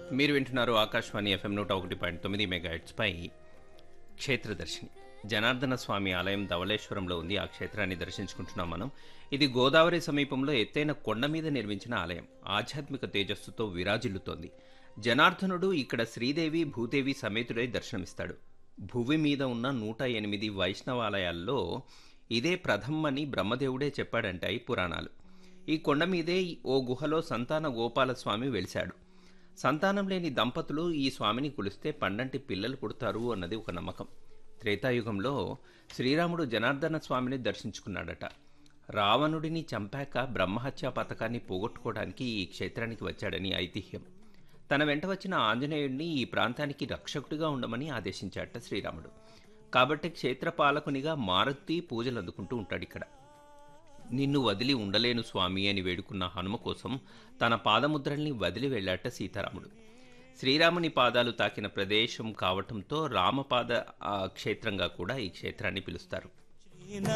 మీరు వింటున్నారు ఆకాశవాణి ఎఫ్ఎం నూట ఒకటి పాయింట్ తొమ్మిది మెగాహెట్స్పై క్షేత్రదర్శిని జనార్దన స్వామి ఆలయం ధవళేశ్వరంలో ఉంది ఆ క్షేత్రాన్ని దర్శించుకుంటున్నాం మనం ఇది గోదావరి సమీపంలో ఎత్తైన కొండ మీద నిర్మించిన ఆలయం ఆధ్యాత్మిక తేజస్సుతో విరాజిల్లుతోంది జనార్దనుడు ఇక్కడ శ్రీదేవి భూదేవి సమేతుడై దర్శనమిస్తాడు భువి మీద ఉన్న నూట ఎనిమిది వైష్ణవాలయాల్లో ఇదే ప్రథమని బ్రహ్మదేవుడే చెప్పాడంటాయి పురాణాలు ఈ కొండ మీదే ఓ గుహలో సంతాన గోపాలస్వామి వెలిశాడు సంతానం లేని దంపతులు ఈ స్వామిని కొలిస్తే పండంటి పిల్లలు పుడతారు అన్నది ఒక నమ్మకం త్రేతాయుగంలో శ్రీరాముడు జనార్దన స్వామిని దర్శించుకున్నాడట రావణుడిని చంపాక బ్రహ్మహత్యా పథకాన్ని పోగొట్టుకోవడానికి ఈ క్షేత్రానికి వచ్చాడని ఐతిహ్యం తన వెంట వచ్చిన ఆంజనేయుడిని ఈ ప్రాంతానికి రక్షకుడిగా ఉండమని ఆదేశించాడట శ్రీరాముడు కాబట్టి క్షేత్రపాలకునిగా మారుతి పూజలు అందుకుంటూ ఉంటాడు ఇక్కడ నిన్ను వదిలి ఉండలేను స్వామి అని వేడుకున్న హనుమ కోసం తన పాదముద్రల్ని వదిలి వెళ్ళాట సీతారాముడు శ్రీరాముని పాదాలు తాకిన ప్రదేశం కావటంతో రామపాద ఆ, క్షేత్రంగా కూడా ఈ క్షేత్రాన్ని పిలుస్తారు